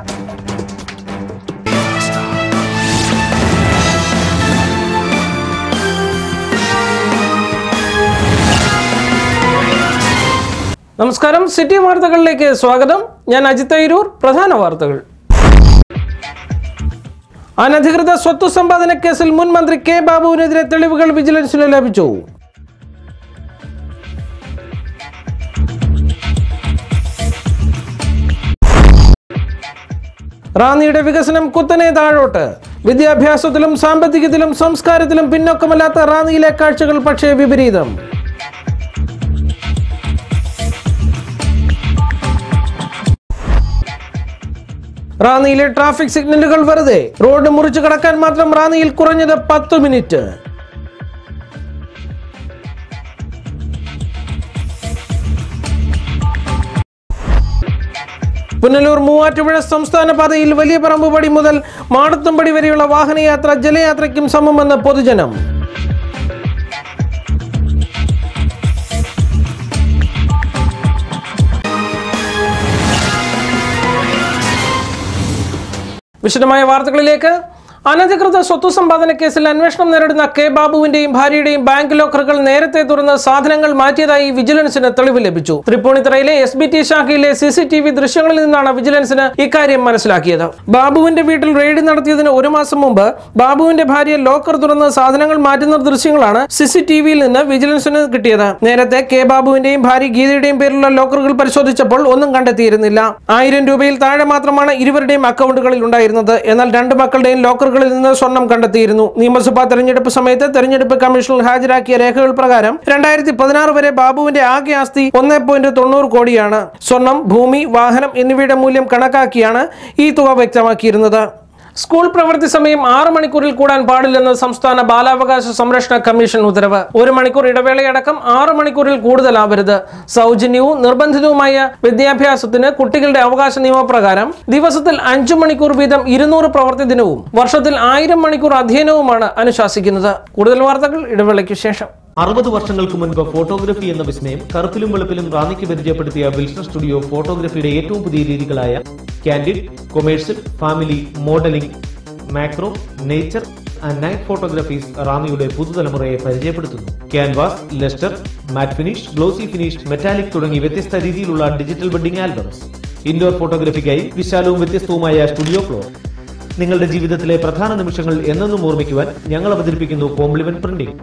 നമസ്കാരം സിറ്റി വാർത്തകളിലേക്ക് സ്വാഗതം ഞാൻ അജിത് തൈരൂർ പ്രധാന വാർത്തകൾ അനധികൃത സ്വത്ത് സമ്പാദന കേസിൽ മുൻ മന്ത്രി കെ ബാബുവിനെതിരെ തെളിവുകൾ വിജിലൻസിന് ലഭിച്ചു റാന്നിയുടെ വികസനം കുത്തനെ താഴോട്ട് വിദ്യാഭ്യാസത്തിലും സാമ്പത്തികത്തിലും സംസ്കാരത്തിലും പിന്നോക്കമല്ലാത്ത റാന്നിയിലെ കാഴ്ചകൾ പക്ഷേ വിപരീതം റാന്നിയിലെ ട്രാഫിക് സിഗ്നലുകൾ വെറുതെ റോഡ് മുറിച്ചു കടക്കാൻ മാത്രം റാന്നിയിൽ കുറഞ്ഞത് പത്ത് മിനിറ്റ് പുനലൂർ മൂവാറ്റുപുഴ സംസ്ഥാന പാതയിൽ വലിയ പറമ്പുപടി മുതൽ മാടത്തുംപടി വരെയുള്ള വാഹനയാത്ര ജലയാത്രയ്ക്കും സമമെന്ന് പൊതുജനം വിശദമായ വാർത്തകളിലേക്ക് അനധികൃത സ്വത്ത് സമ്പാദന കേസിൽ അന്വേഷണം നേരിടുന്ന കെ ബാബുവിന്റെയും ഭാര്യയുടെയും ബാങ്ക് ലോക്കറുകൾ നേരത്തെ തുറന്ന് സാധനങ്ങൾ മാറ്റിയതായി വിജിലൻസിന് തെളിവ് ലഭിച്ചു തൃപ്പൂണിത്തറയിലെ എസ് ബി ടി ശാഖയിലെ സി സി ടി വി ദൃശ്യങ്ങളിൽ നിന്നാണ് വിജിലൻസിന് ഇക്കാര്യം മനസ്സിലാക്കിയത് ബാബുവിന്റെ വീട്ടിൽ റെയ്ഡ് നടത്തിയതിന് ഒരു മാസം മുമ്പ് ബാബുവിന്റെ ഭാര്യ ലോക്കർ തുറന്ന് സാധനങ്ങൾ മാറ്റുന്ന ദൃശ്യങ്ങളാണ് സി സി ടി വിയിൽ നിന്ന് വിജിലൻസിന് കിട്ടിയത് നേരത്തെ കെ ബാബുവിന്റെയും ഭാര്യ ഗീതയുടെയും പേരിലുള്ള ലോക്കറുകൾ പരിശോധിച്ചപ്പോൾ ഒന്നും കണ്ടെത്തിയിരുന്നില്ല ആയിരം രൂപയിൽ താഴെ മാത്രമാണ് ഇരുവരുടെയും അക്കൗണ്ടുകളിൽ ഉണ്ടായിരുന്നത് എന്നാൽ രണ്ട് മക്കളുടെയും ലോക്കറുകളിൽ നിന്ന് സ്വർണം കണ്ടെത്തിയിരുന്നു നിയമസഭാ തെരഞ്ഞെടുപ്പ് സമയത്ത് തെരഞ്ഞെടുപ്പ് കമ്മീഷനിൽ ഹാജരാക്കിയ രേഖകൾ പ്രകാരം രണ്ടായിരത്തി പതിനാറ് വരെ ബാബുവിന്റെ ആകെ ആസ്തി ഒന്നേ പോയിന്റ് തൊണ്ണൂറ് കോടിയാണ് സ്വർണം ഭൂമി വാഹനം എന്നിവയുടെ മൂല്യം കണക്കാക്കിയാണ് ഈ തുക വ്യക്തമാക്കിയിരുന്നത് സ്കൂൾ പ്രവൃത്തി സമയം ആറ് മണിക്കൂറിൽ കൂടാൻ പാടില്ലെന്ന് സംസ്ഥാന ബാലാവകാശ സംരക്ഷണ കമ്മീഷൻ ഉത്തരവ് ഒരു മണിക്കൂർ ഇടവേളയടക്കം ആറ് മണിക്കൂറിൽ കൂടുതലാവരുത് സൗജന്യവും നിർബന്ധിതവുമായ വിദ്യാഭ്യാസത്തിന് കുട്ടികളുടെ അവകാശ നിയമപ്രകാരം ദിവസത്തിൽ അഞ്ചു മണിക്കൂർ വീതം ഇരുന്നൂറ് പ്രവൃത്തി ദിനവും വർഷത്തിൽ ആയിരം മണിക്കൂർ അധ്യയനവുമാണ് അനുശാസിക്കുന്നത് കൂടുതൽ വാർത്തകൾ ഇടവേളയ്ക്ക് ശേഷം അറുപത് വർഷങ്ങൾക്ക് മുൻപ് ഫോട്ടോഗ്രഫി എന്ന വിസ്മയം കറുപ്പിലും വെളുപ്പിലും റാന്നിക്ക് പരിചയപ്പെടുത്തിയ വിൽസൺ സ്റ്റുഡിയോ ഫോട്ടോഗ്രഫിയുടെ ഏറ്റവും പുതിയ രീതികളായ candid commercial family modelling macro nature and night photographies റാന്നിയുടെ പുതുതലമുറയെ പരിചയപ്പെടുത്തുന്നു canvas lustre matte finish glossy finish metallic തുടങ്ങി വ്യത്യസ്ത രീതിയിലുള്ള ഡിജിറ്റൽ വെഡിംഗ് ആൽബംസ് ഇൻഡോർ ഫോട്ടോഗ്രഫിക്കായി വിശാലവും വ്യത്യസ്തവുമായ സ്റ്റുഡിയോ ഫ്ലോർ നിങ്ങളുടെ ജീവിതത്തിലെ പ്രധാന നിമിഷങ്ങൾ എന്നെന്നും ഓർമ്മിക്കുവാൻ ഞങ്ങൾ അവതരിപ്പിക്കുന്നു കോംപ്ലിമെന്റ് പ്രിന്റിംഗ്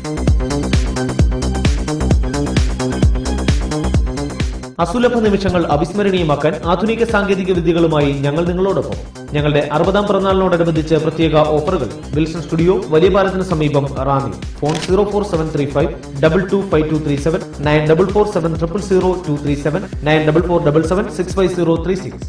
അസുലഭ നിമിഷങ്ങൾ അവിസ്മരണീയമാക്കാൻ ആധുനിക സാങ്കേതിക വിദ്യകളുമായി ഞങ്ങൾ നിങ്ങളോടൊപ്പം ഞങ്ങളുടെ അറുപതാം പിറന്നാളിനോടനുബന്ധിച്ച് പ്രത്യേക ഓഫറുകൾ വിൽസൺ സ്റ്റുഡിയോ വലിയ പാലത്തിന് സമീപം Ranni phone zero four seven three five double two five two three seven nine double four seven triple zero two three seven nine double four double seven six five zero three six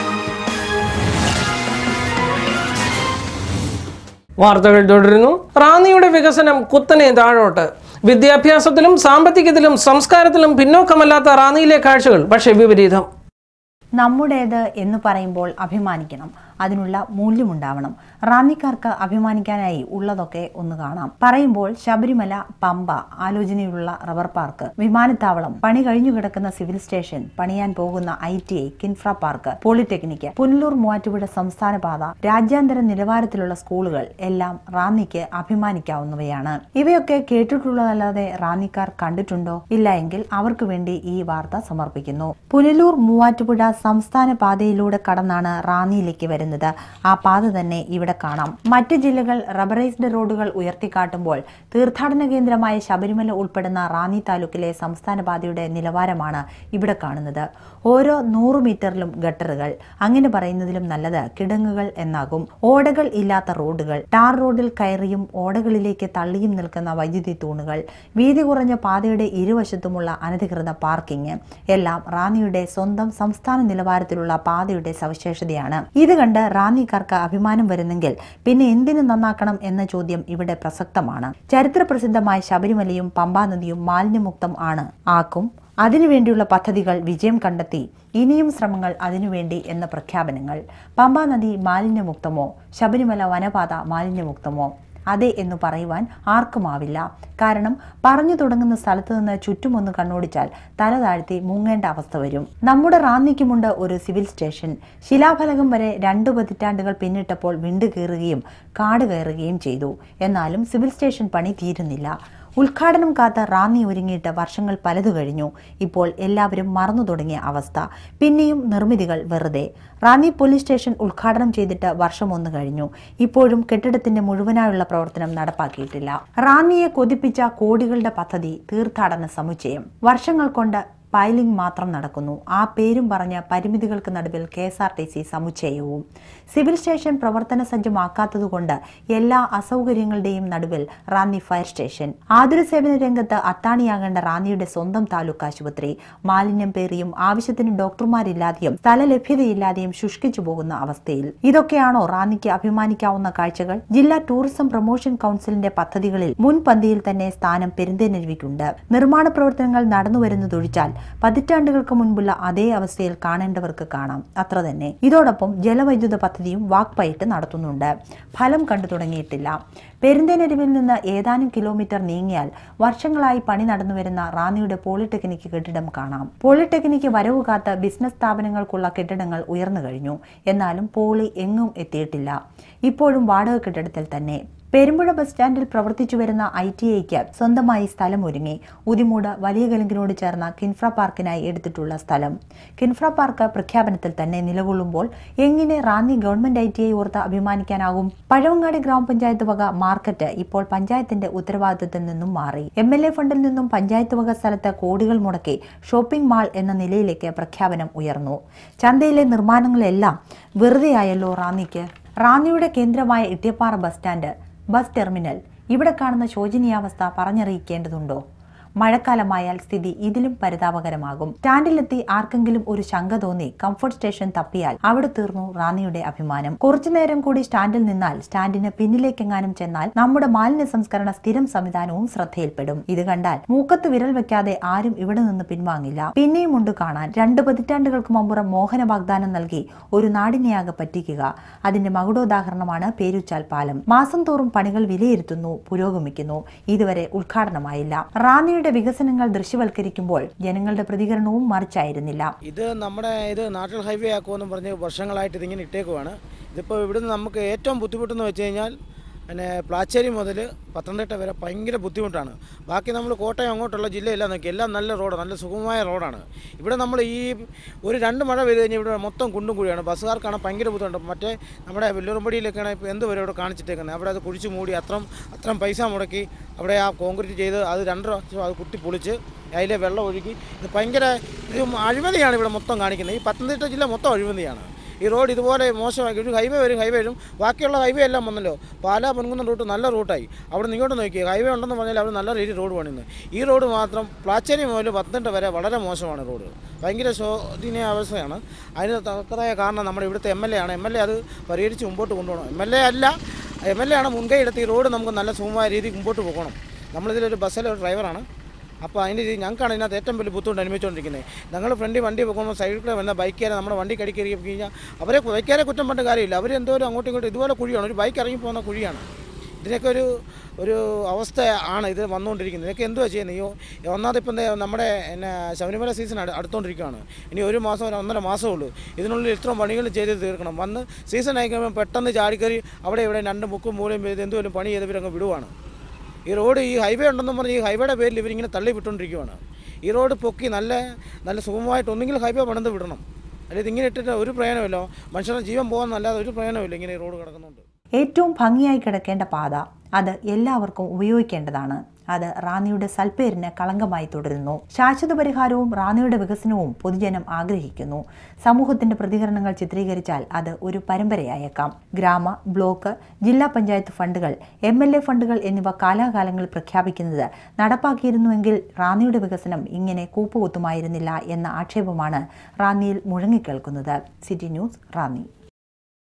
വാർത്തകൾ തുടരുന്നു റാന്നിയുടെ വികസനം കുത്തനെ താഴോട്ട് വിദ്യാഭ്യാസത്തിലും സാമ്പത്തികത്തിലും സംസ്കാരത്തിലും പിന്നോക്കമല്ലാത്ത റാന്നിയിലെ കാഴ്ചകൾ പക്ഷേ വിപരീതം നമ്മുടേത് എന്ന് പറയുമ്പോൾ അഭിമാനിക്കണം അതിനുള്ള മൂല്യമുണ്ടാവണം റാന്നിക്കാർക്ക് അഭിമാനിക്കാനായി ഉള്ളതൊക്കെ ഒന്ന് കാണാം പറയുമ്പോൾ ശബരിമല പമ്പ ആലോചനയുള്ള റബ്ബർ പാർക്ക് വിമാനത്താവളം പണി കഴിഞ്ഞു കിടക്കുന്ന സിവിൽ സ്റ്റേഷൻ പണിയാൻ പോകുന്ന I T I Kinfra park polytechnic Punalur Muvattupuzha സംസ്ഥാന പാത രാജ്യാന്തര നിലവാരത്തിലുള്ള സ്കൂളുകൾ എല്ലാം റാന്നിക്ക് അഭിമാനിക്കാവുന്നവയാണ് ഇവയൊക്കെ കേട്ടിട്ടുള്ളതല്ലാതെ റാന്നിക്കാർ കണ്ടിട്ടുണ്ടോ ഇല്ല എങ്കിൽ അവർക്ക് വേണ്ടി ഈ വാർത്ത സമർപ്പിക്കുന്നു പുനലൂർ മൂവാറ്റുപുഴ സംസ്ഥാന പാതയിലൂടെ കടന്നാണ് റാന്നിയിലേക്ക് വരുന്നത് ആ പാത തന്നെ ഇവിടെ കാണാം മറ്റ് ജില്ലകൾ റബ്ബറൈസ്ഡ് റോഡുകൾ ഉയർത്തിക്കാട്ടുമ്പോൾ തീർത്ഥാടന കേന്ദ്രമായ ശബരിമല ഉൾപ്പെടുന്ന റാന്നി താലൂക്കിലെ സംസ്ഥാന പാതയുടെ നിലവാരമാണ് ഇവിടെ കാണുന്നത് ഓരോ നൂറ് മീറ്ററിലും ഗട്ടറുകൾ അങ്ങനെ പറയുന്നതിലും നല്ലത് കിടങ്ങുകൾ എന്നാകും ഓടകൾ ഇല്ലാത്ത റോഡുകൾ ടാർ റോഡിൽ കയറിയും ഓടകളിലേക്ക് തള്ളിയും നിൽക്കുന്ന വൈദ്യുതി തൂണുകൾ വീതി കുറഞ്ഞ പാതയുടെ ഇരുവശത്തുമുള്ള അനധികൃത പാർക്കിംഗ് എല്ലാം റാന്നിയുടെ സ്വന്തം സംസ്ഥാന നിലവാരത്തിലുള്ള പാതയുടെ സവിശേഷതയാണ് ഇത് കണ്ട് റാന്നിക്കാർക്ക് അഭിമാനം വരുന്നെങ്കിൽ പിന്നെ എന്തിനു നന്നാക്കണം എന്ന ചോദ്യം ഇവിടെ പ്രസക്തമാണ് ചരിത്ര പ്രസിദ്ധമായ ശബരിമലയും പമ്പാ നദിയും മാലിന്യമുക്തം ആണ് ആക്കും അതിനുവേണ്ടിയുള്ള പദ്ധതികൾ വിജയം കണ്ടെത്തി ഇനിയും ശ്രമങ്ങൾ അതിനുവേണ്ടി എന്ന പ്രഖ്യാപനങ്ങൾ പമ്പാ നദി മാലിന്യമുക്തമോ ശബരിമല വനപാത മാലിന്യമുക്തമോ അതെ എന്ന് പറയുവാൻ ആർക്കുമാവില്ല കാരണം പറഞ്ഞു തുടങ്ങുന്ന സ്ഥലത്ത് നിന്ന് ചുറ്റുമൊന്ന് കണ്ണോടിച്ചാൽ തല താഴ്ത്തി മുങ്ങേണ്ട അവസ്ഥ വരും നമ്മുടെ റാന്നിക്കുമുണ്ട് ഒരു സിവിൽ സ്റ്റേഷൻ ശിലാഫലകം വരെ രണ്ടു പതിറ്റാണ്ടുകൾ പിന്നിട്ടപ്പോൾ വിണ്ടു കയറുകയും കാട് കയറുകയും ചെയ്തു എന്നാലും സിവിൽ സ്റ്റേഷൻ പണി തീരുന്നില്ല ഉദ്ഘാടനം കാത്ത റാന്നി ഒരുങ്ങിയിട്ട് വർഷങ്ങൾ പലതു കഴിഞ്ഞു ഇപ്പോൾ എല്ലാവരും മറന്നു തുടങ്ങിയ അവസ്ഥ പിന്നെയും നിർമ്മിതികൾ വെറുതെ റാന്നി പോലീസ് സ്റ്റേഷൻ ഉദ്ഘാടനം ചെയ്തിട്ട് വർഷം ഒന്ന് കഴിഞ്ഞു ഇപ്പോഴും കെട്ടിടത്തിന്റെ മുഴുവനായുള്ള പ്രവർത്തനം നടപ്പാക്കിയിട്ടില്ല റാന്നിയെ കൊതിപ്പിച്ച കോടികളുടെ പദ്ധതി തീർത്ഥാടന സമുച്ചയം വർഷങ്ങൾ കൊണ്ട് പൈലിംഗ് മാത്രം നടക്കുന്നു ആ പേരും പറഞ്ഞ പരിമിതികൾക്ക് നടുവിൽ K S R T C സമുച്ചയവും സിവിൽ സ്റ്റേഷൻ പ്രവർത്തന സജ്ജമാക്കാത്തതുകൊണ്ട് എല്ലാ അസൗകര്യങ്ങളുടെയും നടുവിൽ റാന്നി ഫയർ സ്റ്റേഷൻ ആതുര സേവന രംഗത്ത് അത്താണിയാകേണ്ട റാന്നിയുടെ സ്വന്തം താലൂക്ക് ആശുപത്രി മാലിന്യം പേറിയും ആവശ്യത്തിന് ഡോക്ടർമാരില്ലാതെയും സ്ഥലലഭ്യതയില്ലാതെയും ശുഷ്കിച്ചു പോകുന്ന അവസ്ഥയിൽ ഇതൊക്കെയാണോ റാന്നിക്ക് അഭിമാനിക്കാവുന്ന കാഴ്ചകൾ ജില്ലാ ടൂറിസം പ്രൊമോഷൻ കൗൺസിലിന്റെ പദ്ധതികളിൽ മുൻപന്തിയിൽ തന്നെ സ്ഥാനം പെരുന്തേനരുവിക്കുണ്ട് നിർമ്മാണ പ്രവർത്തനങ്ങൾ നടന്നുവരുന്നതൊഴിച്ചാൽ പതിറ്റാണ്ടുകൾക്ക് മുൻപുള്ള അതേ അവസ്ഥയിൽ കാണേണ്ടവർക്ക് കാണാം അത്ര തന്നെ ഇതോടൊപ്പം ജലവൈദ്യുത പദ്ധതിയും വാക്പയറ്റ് നടത്തുന്നുണ്ട് ഫലം കണ്ടു തുടങ്ങിയിട്ടില്ല പെരുന്തേനരുവിൽ നിന്ന് ഏതാനും കിലോമീറ്റർ നീങ്ങിയാൽ വർഷങ്ങളായി പണി നടന്നുവരുന്ന റാന്നിയുടെ പോളിടെക്നിക് കെട്ടിടം കാണാം പോളിടെക്നിക് വരവ് കാത്ത ബിസിനസ് സ്ഥാപനങ്ങൾക്കുള്ള കെട്ടിടങ്ങൾ ഉയർന്നു കഴിഞ്ഞു എന്നാലും പോളി എങ്ങും എത്തിയിട്ടില്ല ഇപ്പോഴും വാടക കെട്ടിടത്തിൽ തന്നെ പെരുമ്പുഴ ബസ് സ്റ്റാൻഡിൽ പ്രവർത്തിച്ചു വരുന്ന ഐ ടി ഐക്ക് സ്വന്തമായി സ്ഥലം ഒരുങ്ങി ഉദിമൂട് വലിയ കലുങ്കിനോട് ചേർന്ന കിൻഫ്ര പാർക്കിനായി എടുത്തിട്ടുള്ള സ്ഥലം കിൻഫ്ര പാർക്ക് പ്രഖ്യാപനത്തിൽ തന്നെ നിലകൊള്ളുമ്പോൾ എങ്ങനെ Ranni government I T I ഓർത്ത് അഭിമാനിക്കാനാകും പഴവങ്ങാടി ഗ്രാമപഞ്ചായത്ത് വക മാർക്കറ്റ് ഇപ്പോൾ പഞ്ചായത്തിന്റെ ഉത്തരവാദിത്തത്തിൽ നിന്നും മാറി എം എൽ എ ഫണ്ടിൽ നിന്നും പഞ്ചായത്ത് വക സ്ഥലത്ത് കോടികൾ മുടക്കി ഷോപ്പിംഗ് മാൾ എന്ന നിലയിലേക്ക് പ്രഖ്യാപനം ഉയർന്നു ചന്തയിലെ നിർമ്മാണങ്ങളെല്ലാം വെറുതെയായല്ലോ റാന്നിക്ക് റാന്നിയുടെ കേന്ദ്രമായ Ittiyappara bus stand bus terminal ഇവിടെ കാണുന്ന ശോചനീയാവസ്ഥ പറഞ്ഞറിയിക്കേണ്ടതുണ്ടോ മഴക്കാലമായാൽ സ്ഥിതി ഇതിലും പരിതാപകരമാകും സ്റ്റാൻഡിലെത്തി ആർക്കെങ്കിലും ഒരു ശങ്ക തോന്നി കംഫർട്ട് സ്റ്റേഷൻ തപ്പിയാൽ അവിടെ തീർന്നു റാന്നിയുടെ അഭിമാനം കുറച്ചു നേരം കൂടി സ്റ്റാൻഡിൽ നിന്നാൽ സ്റ്റാൻഡിന് പിന്നിലേക്കെങ്ങാനും ചെന്നാൽ നമ്മുടെ മാലിന്യ സംസ്കരണ സ്ഥിരം സംവിധാനവും ശ്രദ്ധയിൽപ്പെടും ഇത് കണ്ടാൽ മൂക്കത്ത് വിരൽ വെക്കാതെ ആരും ഇവിടെ നിന്ന് പിൻവാങ്ങില്ല പിന്നെയും ഉണ്ട് കാണാൻ രണ്ട് പതിറ്റാണ്ടുകൾക്ക് മുമ്പുറം മോഹന വാഗ്ദാനം നൽകി ഒരു നാടിനെയാകെ പറ്റിക്കുക അതിന്റെ മകുടോദാഹരണമാണ് പേരുച്ചാൽ പാലം മാസം തോറും പണികൾ വിലയിരുത്തുന്നു പുരോഗമിക്കുന്നു ഇതുവരെ ഉദ്ഘാടനമായില്ല റാന്നിയുടെ വികസനങ്ങൾ ദൃശ്യവൽക്കരിക്കുമ്പോൾ ജനങ്ങളുടെ പ്രതികരണവും മറിച്ചായിരുന്നില്ല ഇത് നമ്മുടെ ഇത് നാഷണൽ ഹൈവേ ആക്കുമെന്നും പറഞ്ഞ് വർഷങ്ങളായിട്ട് ഇതിങ്ങനെ ഇട്ടേക്കുവാണ് ഇതിപ്പോൾ ഇവിടുന്ന് നമുക്ക് ഏറ്റവും ബുദ്ധിമുട്ടെന്ന് വെച്ച് കഴിഞ്ഞാൽ പിന്നെ പ്ലാച്ചേരി മുതൽ പത്തനംതിട്ട വരെ ഭയങ്കര ബുദ്ധിമുട്ടാണ് ബാക്കി നമ്മൾ കോട്ടയം അങ്ങോട്ടുള്ള ജില്ലയെല്ലാം നോക്കി എല്ലാം നല്ല റോഡ് നല്ല സുഗമമായ റോഡാണ് ഇവിടെ നമ്മൾ ഈ ഒരു രണ്ട് മഴ പെയ്ത് കഴിഞ്ഞാൽ ഇവിടെ മൊത്തം കുണ്ടും കുഴിയാണ് ബസ്സുകാർക്കാണ് ഭയങ്കര ബുദ്ധിമുട്ട് മറ്റേ നമ്മുടെ വെല്ലൂർമ്പടിയിലൊക്കെയാണ് ഇപ്പോൾ എന്ത് വരെ ഇവിടെ കാണിച്ചിട്ടേക്കുന്നത് അവിടെ അത് കുഴിച്ച് മൂടി അത്രയും അത്രയും പൈസ മുടക്കി അവിടെ ആ കോൺക്രീറ്റ് ചെയ്ത് അത് രണ്ട് പ്രാവശ്യം അത് കുത്തി പൊളിച്ച് അതിലെ വെള്ളം ഒഴുകി ഇത് ഭയങ്കര ഇത് അഴിമതിയാണ് ഇവിടെ മൊത്തം കാണിക്കുന്നത് ഈ പത്തനംതിട്ട ജില്ല മൊത്തം അഴിമതിയാണ് ഈ റോഡ് ഇതുപോലെ മോശമാക്കി ഒരു ഹൈവേ വരും ഹൈവേ വരും ബാക്കിയുള്ള ഹൈവേ എല്ലാം വന്നല്ലോ പാലാ പൊൻകുന്ന റൂട്ട് നല്ല റൂട്ടായി അവിടെ നിന്ന് ഇങ്ങോട്ട് നോക്കി ഹൈവേ ഉണ്ടെന്ന് പറഞ്ഞാൽ അവർ നല്ല രീതിയിൽ റോഡ് പണിയുന്നത് ഈ റോഡ് മാത്രം പ്ലാച്ചേരി മുതൽ പത്തനംതിട്ട വരെ വളരെ മോശമാണ് റോഡ് ഭയങ്കര ശോധനീയ അവസ്ഥയാണ് അതിന് തക്കതായ കാരണം നമ്മുടെ ഇവിടുത്തെ എം എൽ എ ആണ് എം എൽ എ അത് പരിഹരിച്ച് മുമ്പോട്ട് കൊണ്ടുപോകണം എം എൽ എ അല്ല എം എൽ എ ആണ് മുൻകൈ എടുത്ത് ഈ റോഡ് നമുക്ക് നല്ല സുഖമായ രീതിയിൽ മുമ്പോട്ട് പോകണം നമ്മളിതിലൊരു ബസ്സിലെ ഒരു ഡ്രൈവറാണ് അപ്പോൾ അതിൻ്റെ രീതി ഞങ്ങൾക്കാണ് ഇതിനകത്ത് ഏറ്റവും വലിയ ബുദ്ധിമുട്ട് അനുഭവിച്ചുകൊണ്ടിരിക്കുന്നത് ഞങ്ങൾ ഫ്രണ്ടിൽ വണ്ടി പോകുമ്പോൾ സൈഡിൽ കൂടെ വന്ന ബൈക്കുകാരെ നമ്മുടെ വണ്ടി കടിക്കി കഴിഞ്ഞാൽ അവരെ ബൈക്കുകാരെ കുറ്റം പറഞ്ഞ കാര്യമില്ല അവർ എന്തോരം അങ്ങോട്ടും ഇങ്ങോട്ടും ഇതുപോലെ കുഴിയാണ് ഒരു ബൈക്ക് ഇറങ്ങി പോകുന്ന കുഴിയാണ് ഇതിനൊക്കെ ഒരു ഒരു അവസ്ഥ ആണ് ഇത് വന്നുകൊണ്ടിരിക്കുന്നത് ഇതൊക്കെ എന്തുവാ ചെയ്യുന്നത് ഈ ഒന്നാമത് ഇപ്പം ദേ നമ്മുടെ പിന്നെ ശബരിമല സീസൺ അടു- അടുത്തുകൊണ്ടിരിക്കുകയാണ് ഇനി ഒരു മാസം ഒരു ഒന്നര മാസമേ ഉള്ളൂ ഇതിനുള്ളിൽ ഇത്രയും പണികൾ ചെയ്ത് തീർക്കണം വന്ന് സീസൺ ആയി കഴിയുമ്പോൾ പെട്ടെന്ന് ചാടിക്കറി അവിടെ ഇവിടെ രണ്ട് മുക്കും മൂലയും ചെയ്ത് എന്തുപോലും പണി ചെയ്ത് ഇവരങ്ങ് വിടുവാണ് ഈ റോഡ് ഈ ഹൈവേ ഉണ്ടെന്ന് പറഞ്ഞ് ഈ ഹൈവേയുടെ പേരിൽ ഇവരിങ്ങനെ തള്ളി വിട്ടുകൊണ്ടിരിക്കുകയാണ് ഈ റോഡ് പൊക്കി നല്ല നല്ല സുഗമമായിട്ട് ഒന്നെങ്കിലും ഹൈവേ പണിത് വിടണം അല്ലാതെ ഇങ്ങനെ ഇട്ടിട്ട് ഒരു പ്രയോജനമില്ല മനുഷ്യരുടെ ജീവൻ പോകുന്നല്ലാതെ ഒരു പ്രയോജനമില്ല ഇങ്ങനെ ഈ റോഡ് കിടക്കുന്നുണ്ട് ഏറ്റവും ഭംഗിയായി കിടക്കേണ്ട പാത അത് എല്ലാവർക്കും ഉപയോഗിക്കേണ്ടതാണ് അത് റാന്നിയുടെ സൽപ്പേരിന് കളങ്കമായി തുടരുന്നു ശാശ്വത പരിഹാരവും റാന്നിയുടെ വികസനവും പൊതുജനം ആഗ്രഹിക്കുന്നു സമൂഹത്തിന്റെ പ്രതികരണങ്ങൾ ചിത്രീകരിച്ചാൽ അത് ഒരു പരമ്പരയായേക്കാം ഗ്രാമ ബ്ലോക്ക് ജില്ലാ പഞ്ചായത്ത് ഫണ്ടുകൾ എം എൽ എ ഫണ്ടുകൾ എന്നിവ കാലാകാലങ്ങളിൽ പ്രഖ്യാപിക്കുന്നത് നടപ്പാക്കിയിരുന്നുവെങ്കിൽ റാന്നിയുടെ വികസനം ഇങ്ങനെ കൂപ്പുകുത്തുമായിരുന്നില്ല എന്ന ആക്ഷേപമാണ് റാന്നിയിൽ മുഴങ്ങിക്കേൾക്കുന്നത് സിറ്റി ന്യൂസ് റാന്നി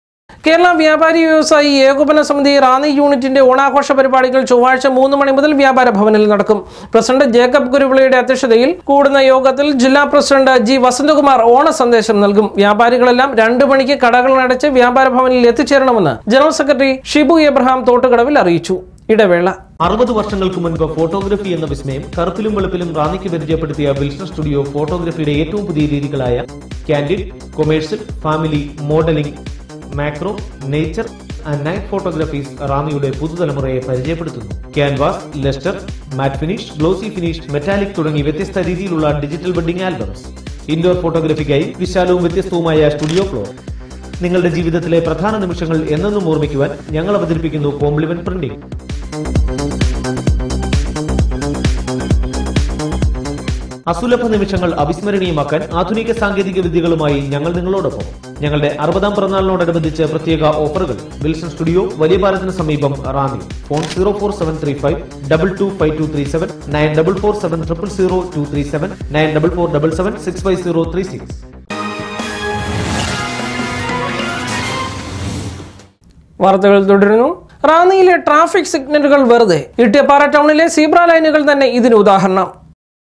കേരള വ്യാപാരി വ്യവസായി ഏകോപന സമിതി റാന്നി യൂണിറ്റിന്റെ ഓണാഘോഷ പരിപാടികൾ ചൊവ്വാഴ്ച മൂന്ന് മണി മുതൽ വ്യാപാര ഭവനിൽ നടക്കും പ്രസിഡന്റ് ജേക്കബ് ഗുരുവിളിയുടെ അധ്യക്ഷതയിൽ കൂടുന്ന യോഗത്തിൽ ജില്ലാ പ്രസിഡന്റ് ജി വസന്തകുമാർ ഓണ സന്ദേശം നൽകും വ്യാപാരികളെല്ലാം രണ്ടു മണിക്ക് കടകൾ അടച്ച് വ്യാപാര ഭവനിൽ എത്തിച്ചേരണമെന്ന് ജനറൽ സെക്രട്ടറി ഷിബു എബ്രഹാം തോട്ടുകടവിൽ അറിയിച്ചു ഇടവേള അറുപത് വർഷങ്ങൾക്ക് മുൻപ് ഫോട്ടോഗ്രഫി എന്ന വിസ്മയം കറുപ്പിലും വെളുപ്പിലും റാന്നിക്ക് പരിചയപ്പെടുത്തിയ വിൽസൺ സ്റ്റുഡിയോ ഫോട്ടോഗ്രഫിയുടെ ഏറ്റവും പുതിയ രീതികളായ candid commercial family modelling macro nature and night photographies റാന്നിയുടെ പുതുതലമുറയെ പരിചയപ്പെടുത്തുന്നു canvas lustre matte finish glossy finish metallic തുടങ്ങി വ്യത്യസ്ത രീതിയിലുള്ള ഡിജിറ്റൽ വെഡിംഗ് ആൽബംസ് ഇൻഡോർ ഫോട്ടോഗ്രഫിക്കായി വിശാലവും വ്യത്യസ്തവുമായ സ്റ്റുഡിയോ ഫ്ലോർ നിങ്ങളുടെ ജീവിതത്തിലെ പ്രധാന നിമിഷങ്ങൾ എന്നെന്നും ഓർമ്മിക്കുവാൻ ഞങ്ങൾ അവതരിപ്പിക്കുന്നു കോംപ്ലിമെന്റ് പ്രിന്റിംഗ് അസുലഭ നിമിഷങ്ങൾ അവിസ്മരണീയമാക്കാൻ ആധുനിക സാങ്കേതിക വിദ്യകളുമായി ഞങ്ങൾ നിങ്ങളോടൊപ്പം ഞങ്ങളുടെ അറുപതാം പിറന്നാളിനോടനുബന്ധിച്ച് പ്രത്യേക ഓഫറുകൾ വിൽസൺ സ്റ്റുഡിയോ വലിയ പാലത്തിന് സമീപം Ranni phone zero four seven three five double two five two three seven nine double four seven triple zero two three seven nine double four double seven six five zero three six വാർത്തകൾ തുടരുന്നു റാന്നിയിലെ traffic സിഗ്നലുകൾ വെറുതെ ഇട്ടിയപ്പാറ ടൗണിലെ zebra ലൈനുകൾ തന്നെ ഇതിന് ഉദാഹരണം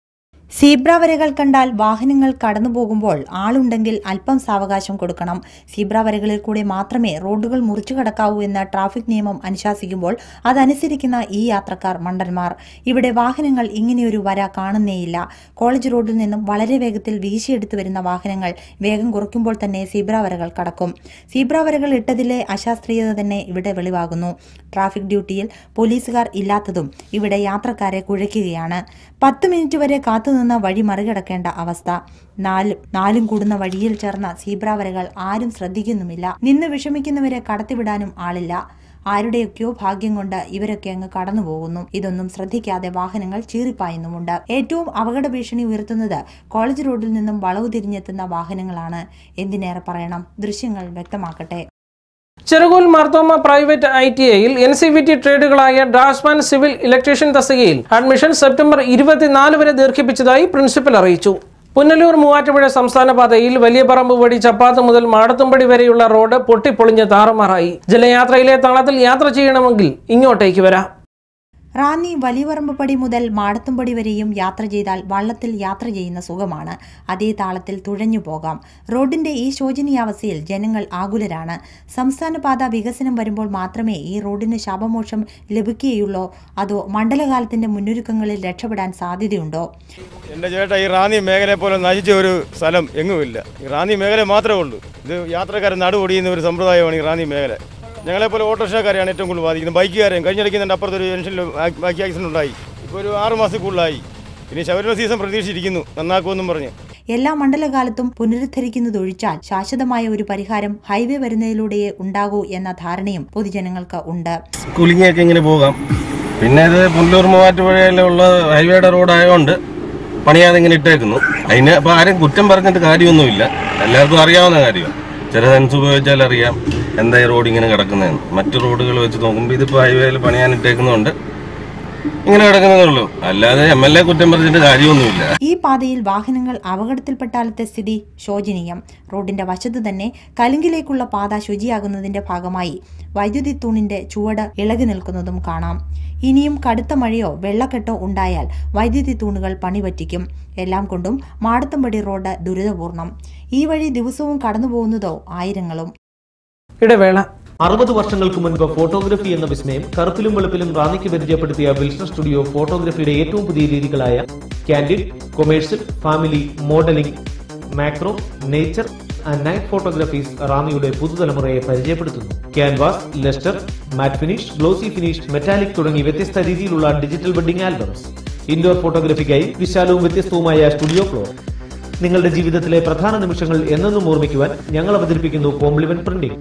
zebra വരകൾ കണ്ടാൽ വാഹനങ്ങൾ കടന്നു പോകുമ്പോൾ ആളുണ്ടെങ്കിൽ അല്പം സാവകാശം കൊടുക്കണം സീബ്ര വരകളിൽ കൂടെ മാത്രമേ റോഡുകൾ മുറിച്ചു കടക്കാവൂ എന്ന ട്രാഫിക് നിയമം അനുശാസിക്കുമ്പോൾ അതനുസരിക്കുന്ന ഈ യാത്രക്കാർ മണ്ടന്മാർ ഇവിടെ വാഹനങ്ങൾ ഇങ്ങനെയൊരു വര കാണുന്നേയില്ല കോളേജ് റോഡിൽ നിന്നും വളരെ വേഗത്തിൽ വീശിയെടുത്തു വരുന്ന വാഹനങ്ങൾ വേഗം കുറയ്ക്കുമ്പോൾ തന്നെ സീബ്ര വരകൾ കടക്കും സീബ്ര വരകൾ ഇട്ടതിലെ അശാസ്ത്രീയത തന്നെ ഇവിടെ വെളിവാകുന്നു ട്രാഫിക് ഡ്യൂട്ടിയിൽ പോലീസുകാർ ഇല്ലാത്തതും ഇവിടെ യാത്രക്കാരെ കുഴയ്ക്കുകയാണ് പത്ത് മിനിറ്റ് വരെ കാത്തുനിന്ന വഴി മറികടക്കേണ്ട അവസ്ഥ നാല് നാലും കൂടുന്ന വഴിയിൽ ചേർന്ന സീബ്ര വരകൾ ആരും ശ്രദ്ധിക്കുന്നുമില്ല നിന്ന് വിഷമിക്കുന്നവരെ കടത്തിവിടാനും ആളില്ല ആരുടെയൊക്കെയോ ഭാഗ്യം കൊണ്ട് ഇവരൊക്കെ അങ്ങ് കടന്നു പോകുന്നു ഇതൊന്നും ശ്രദ്ധിക്കാതെ വാഹനങ്ങൾ ചീറിപ്പായുന്നുമുണ്ട് ഏറ്റവും അപകട ഭീഷണി ഉയർത്തുന്നത് കോളേജ് റോഡിൽ നിന്നും വളവ് തിരിഞ്ഞെത്തുന്ന വാഹനങ്ങളാണ് എന്തിനേറെ പറയണം ദൃശ്യങ്ങൾ വ്യക്തമാക്കട്ടെ Cherukol Marthoma private I T ഐയിൽ എൻ സി വി ടി ട്രേഡുകളായ ഡ്രാഫ്റ്റ്മാൻ സിവിൽ ഇലക്ട്രീഷ്യൻ തസ്തികയിൽ അഡ്മിഷൻ സെപ്റ്റംബർ ഇരുപത്തിനാല് വരെ ദീർഘിപ്പിച്ചതായി പ്രിൻസിപ്പൽ അറിയിച്ചു പുനലൂർ മൂവാറ്റുപുഴ സംസ്ഥാന പാതയിൽ വലിയ പറമ്പ് വഴി ചപ്പാത്ത് മുതൽ മാടത്തുംപടി വരെയുള്ള റോഡ് പൊട്ടിപ്പൊളിഞ്ഞ് താറുമാറായി ജലയാത്രയിലെ താളത്തിൽ യാത്ര ചെയ്യണമെങ്കിൽ ഇങ്ങോട്ടേക്ക് വരാം റാന്നി വലിയവറമ്പടി മുതൽ മാടത്തുംപടി വരെയും യാത്ര ചെയ്താൽ വള്ളത്തിൽ യാത്ര ചെയ്യുന്ന സുഖമാണ് അതേ താളത്തിൽ തുഴഞ്ഞു പോകാം റോഡിന്റെ ഈ ശോചനീയാവസ്ഥയിൽ ജനങ്ങൾ ആകുലരാണ് സംസ്ഥാന പാത വികസനം വരുമ്പോൾ മാത്രമേ ഈ റോഡിന് ശാപമോക്ഷം ലഭിക്കുകയുള്ളൂ അതോ മണ്ഡലകാലത്തിന്റെ മുന്നൊരുക്കങ്ങളിൽ രക്ഷപ്പെടാൻ സാധ്യതയുണ്ടോ എൻ്റെ ചേട്ടാ ഈ റാന്നി മേഖലയെ പോലെ നശിച്ച ഒരു സ്ഥലം എങ്ങുമില്ല ഈ റാന്നി മേഖല മാത്രമേ ഉള്ളൂ ഇത് യാത്രക്കാരെ നടുപൊടിയുന്ന ഒരു സമ്പ്രദായമാണ് ഈ റാന്നി മേഖല ഞങ്ങളെപ്പോലെ ഓട്ടോറിക്ഷക്കാരെയാണ് ഏറ്റവും കൂടുതൽ ബാധിക്കുന്നത് ബൈക്കുകാരെയും കഴിഞ്ഞിടയ്ക്ക് എൻ്റെ അപ്പുറത്തൊരു ജംഗ്ഷനിൽ ബൈക്ക് ആക്സിഡൻ്റ് ഉണ്ടായി ഇപ്പോൾ ഒരു ആറ് മാസത്തിൽ കൂടുതലായി ഇനി ശബരിമല സീസൺ പ്രതീക്ഷിച്ചിരിക്കുന്നു നന്നാക്കുമെന്നും പറഞ്ഞ് എല്ലാ മണ്ഡലകാലത്തും പുനരുദ്ധരിക്കുന്നതൊഴിച്ചാൽ ശാശ്വതമായ ഒരു പരിഹാരം ഹൈവേ വരുന്നതിലൂടെയേ ഉണ്ടാകൂ എന്ന ധാരണയും പൊതുജനങ്ങൾക്ക് ഉണ്ട് കൂലിങ്ങൊക്കെ ഇങ്ങനെ പോകാം പിന്നെ ഇത് പുല്ലൂർ മൂവാറ്റുപുഴയിലുള്ള ഹൈവേയുടെ റോഡായതുകൊണ്ട് പണിയാതെ ഇങ്ങനെ ഇട്ടേക്കുന്നു അതിന് അപ്പോൾ ആരും കുറ്റം പറഞ്ഞിട്ട് കാര്യമൊന്നുമില്ല എല്ലാവർക്കും അറിയാവുന്ന കാര്യമാണ് ചില സെൻസ് ഉപയോഗിച്ചാൽ അറിയാം എന്താ ഈ റോഡ് ഇങ്ങനെ കിടക്കുന്നതെന്ന് മറ്റു റോഡുകൾ വെച്ച് നോക്കുമ്പോൾ ഇതിപ്പോൾ ഹൈവേയിൽ പണിയാൻ ഇട്ടേക്കുന്നതുകൊണ്ട് ഇങ്ങനെ കിടക്കുന്നതേ ഉള്ളൂ അല്ലാതെ എം എൽ എ കുറ്റം പറഞ്ഞിട്ട് കാര്യമൊന്നുമില്ല ഈ പാതയിൽ വാഹനങ്ങൾ അപകടത്തിൽപ്പെട്ടാലത്തെ സ്ഥിതി ശോചനീയം റോഡിന്റെ വശത്ത് തന്നെ കലുങ്കിലേക്കുള്ള പാത ശുചിയാകുന്നതിന്റെ ഭാഗമായി വൈദ്യുതി തൂണിന്റെ ചുവട് ഇളകി നിൽക്കുന്നതും കാണാം ഇനിയും കടുത്ത മഴയോ വെള്ളക്കെട്ടോ ഉണ്ടായാൽ വൈദ്യുതി തൂണുകൾ പണിപറ്റിക്കും എല്ലാം കൊണ്ടും മാടത്തമ്പടി റോഡ് ദുരിതപൂർണം ഈ വഴി ദിവസവും കടന്നു പോകുന്നതോ ആയിരങ്ങളും ഇടവേള അറുപത് വർഷങ്ങൾക്ക് മുൻപ് ഫോട്ടോഗ്രഫി എന്ന വിസ്മയം കറുപ്പിലും വെളുപ്പിലും റാന്നിക്ക് പരിചയപ്പെടുത്തിയ വിൽസൺ സ്റ്റുഡിയോ ഫോട്ടോഗ്രഫിയുടെ ഏറ്റവും പുതിയ രീതികളായ candid commercial family modelling macro nature and night photographies റാന്നിയുടെ പുതുതലമുറയെ പരിചയപ്പെടുത്തുന്നു canvas lustre matte finish glossy finish metallic തുടങ്ങി വ്യത്യസ്ത രീതിയിലുള്ള ഡിജിറ്റൽ വെഡിംഗ് ആൽബംസ് ഇൻഡോർ ഫോട്ടോഗ്രഫിക്കായി വിശാലവും വ്യത്യസ്തവുമായ സ്റ്റുഡിയോ ഫ്ലോർ നിങ്ങളുടെ ജീവിതത്തിലെ പ്രധാന നിമിഷങ്ങൾ എന്നെന്നും ഓർമ്മിക്കുവാൻ ഞങ്ങൾ അവതരിപ്പിക്കുന്നു കോംപ്ലിമെന്റ് പ്രിന്റിംഗ്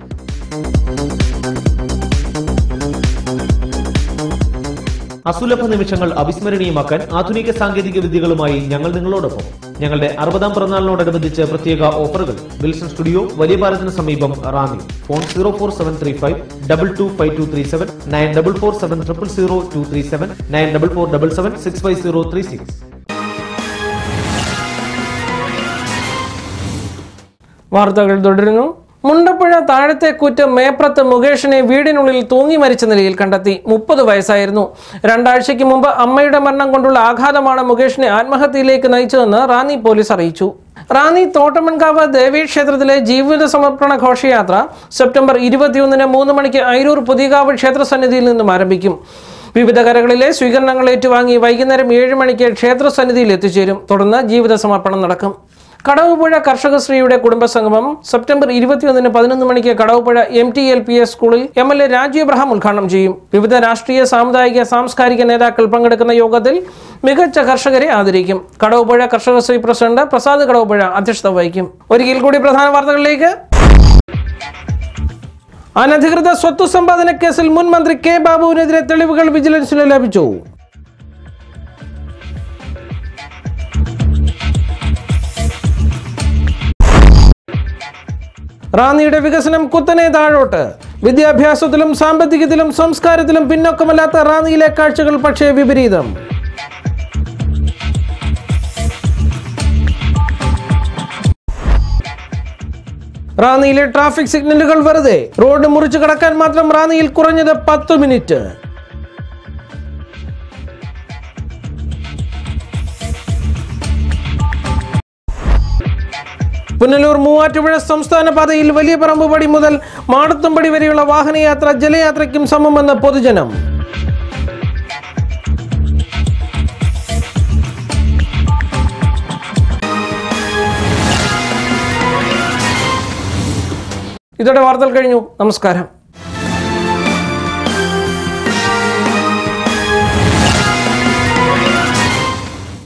അസുലഭ നിമിഷങ്ങൾ അവിസ്മരണീയമാക്കാൻ ആധുനിക സാങ്കേതിക വിദ്യകളുമായി ഞങ്ങൾ നിങ്ങളോടൊപ്പം ഞങ്ങളുടെ അറുപതാം പിറന്നാളിനോടനുബന്ധിച്ച് പ്രത്യേക ഓഫറുകൾ വിൽസൺ സ്റ്റുഡിയോ വലിയ പാലത്തിന് സമീപം Ranni phone zero four seven three five double two five two three seven nine double four seven triple zero two three seven nine double four double seven six five zero three six വാർത്തകൾ തുടരുന്നു മുണ്ടപ്പുഴ താഴത്തേക്കൂറ്റ് മേപ്രത്ത് മുകേഷിനെ വീടിനുള്ളിൽ തൂങ്ങി മരിച്ച നിലയിൽ കണ്ടെത്തി മുപ്പത് വയസ്സായിരുന്നു രണ്ടാഴ്ചയ്ക്ക് മുമ്പ് അമ്മയുടെ മരണം കൊണ്ടുള്ള ആഘാതമാണ് മുകേഷിനെ ആത്മഹത്യയിലേക്ക് നയിച്ചതെന്ന് റാന്നി പോലീസ് അറിയിച്ചു റാന്നി തോട്ടമൺകാവ് ദേവീക്ഷേത്രത്തിലെ ജീവിത സമർപ്പണ ഘോഷയാത്ര സെപ്റ്റംബർ ഇരുപത്തിയൊന്നിന് മൂന്ന് മണിക്ക് അയിരൂർ പുതിയകാവ് ക്ഷേത്ര സന്നിധിയിൽ നിന്നും ആരംഭിക്കും വിവിധ കരകളിലെ സ്വീകരണങ്ങൾ ഏറ്റുവാങ്ങി വൈകുന്നേരം ഏഴ് മണിക്ക് ക്ഷേത്ര സന്നിധിയിൽ എത്തിച്ചേരും തുടർന്ന് ജീവിത സമർപ്പണം നടക്കും കടവുപുഴ കർഷകശ്രീയുടെ കുടുംബസംഗമം സെപ്റ്റംബർ ഇരുപത്തിയൊന്നിന് പതിനൊന്ന് മണിക്ക് Kadavupuzha M T L P S സ്കൂളിൽ M L A Raju Abraham ഉദ്ഘാടനം ചെയ്യും വിവിധ രാഷ്ട്രീയ സാമുദായിക സാംസ്കാരിക നേതാക്കൾ പങ്കെടുക്കുന്ന യോഗത്തിൽ മികച്ച കർഷകരെ ആദരിക്കും കടവുപുഴ കർഷകശ്രീ പ്രസിഡന്റ് പ്രസാദ് കടവുപുഴ അധ്യക്ഷത വഹിക്കും ഒരിക്കൽ കൂടി പ്രധാന വാർത്തകളിലേക്ക് അനധികൃത സ്വത്ത് സമ്പാദന കേസിൽ മുൻ മന്ത്രി കെ ബാബുവിനെതിരെ തെളിവുകൾ വിജിലൻസിന് ലഭിച്ചു റാന്നിയുടെ വികസനം കുത്തനെ താഴോട്ട് വിദ്യാഭ്യാസത്തിലും സാമ്പത്തികത്തിലും സംസ്കാരത്തിലും പിന്നോക്കമല്ലാത്ത റാന്നിയിലെ കാഴ്ചകൾ പക്ഷേ വിപരീതം റാന്നിയിലെ ട്രാഫിക് സിഗ്നലുകൾ വെറുതെ റോഡ് മുറിച്ചു കടക്കാൻ മാത്രം റാന്നിയിൽ കുറഞ്ഞത് പത്ത് മിനിറ്റ് പുനലൂർ മൂവാറ്റുപുഴ സംസ്ഥാന പാതയിൽ വലിയ പറമ്പുപടി മുതൽ മാടത്തുംപടി വരെയുള്ള വാഹനയാത്ര ജലയാത്രയ്ക്കും സമമെന്ന് പൊതുജനം ഇതോടെ വാർത്തകൾ കഴിഞ്ഞു നമസ്കാരം